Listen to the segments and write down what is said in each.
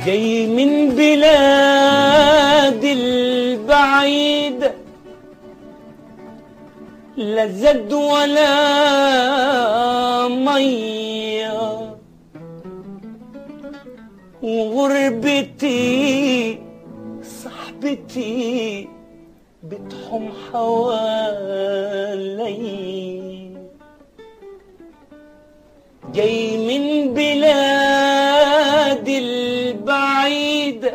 جاي من بلاد البعيد لا زد ولا ميه وغربتي صاحبتي بتحم حوالي جاي من بلاد البعيد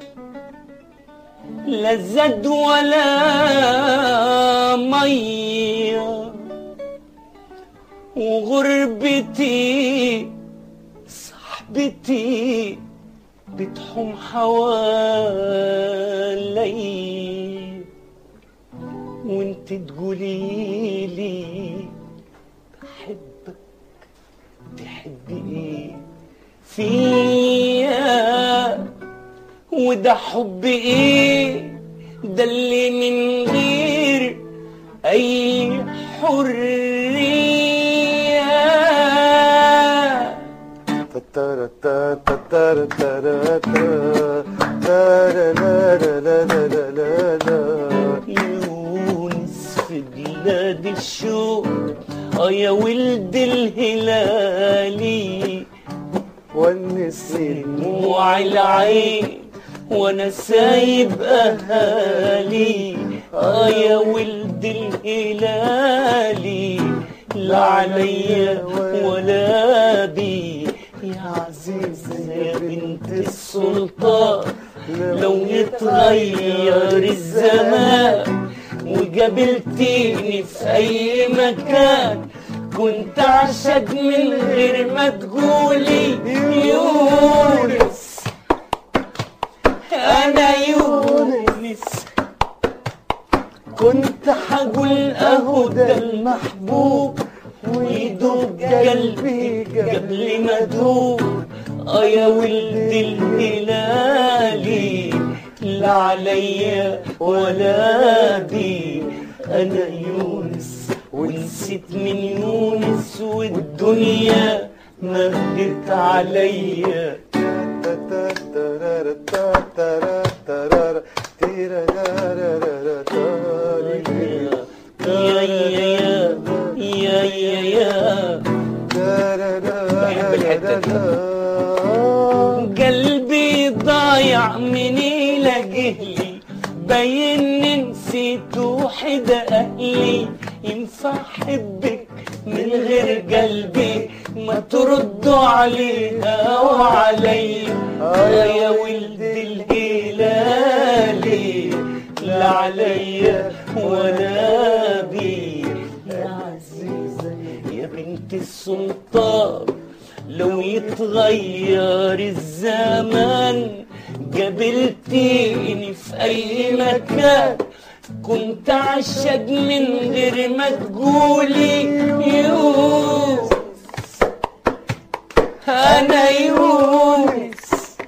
لا زاد ولا ميه وغربتي صاحبتي بتحم حوالي وانت تقولي لي بحبك تحبي ايه فيا وده حب ايه ده اللي من غير اي حريه تتارا تا تتارا تارا تا تارا لا لا لا لا لا لا لا يونس في بلاد الشوق اه يا ولد الهلالي والنسيم دموع العين وانا سايب اهالي اه يا ولد الهلالي لا عليا ولا بي يا عزيزة يا بنت السلطان لو يتغير الزمان وقابلتيني في اي مكان كنت عشق من غير ما تقولي يونس انا يونس كنت حقول اهو ده المحبوب ويدوب قلبي قبل ما ادوب اه يا ولد الهلالي لا عليا ولا بي انا يونس ونسيت من يونس والدنيا مهدت عليا تتارا تا تارا تارا تيرا لا لا لا لا تارا يا يا يا يا يا تارا لا بحب الحتة دي. قلبي ضايع من لجهلي باين نسيت وحد اهلي ينفع احبك من غير قلبي ما تردوا عليها وعلي آه يا ولد الهلالي لا عليا ولا بي يا عزيزة يا بنت السلطان لو يتغير الزمان قابلتيني في اي مكان كنت عشق من غير ما تقولي يونس انا يونس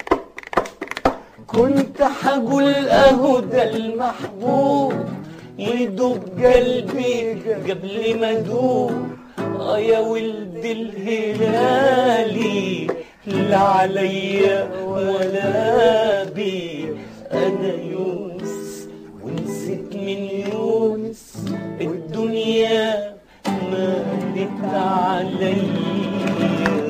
كنت حقول اهو ده المحبوب يدوب قلبي قبل ما ادوب اه يا ولد الهلالي لا عليا ولا بي انا يونس ونسيت من يونس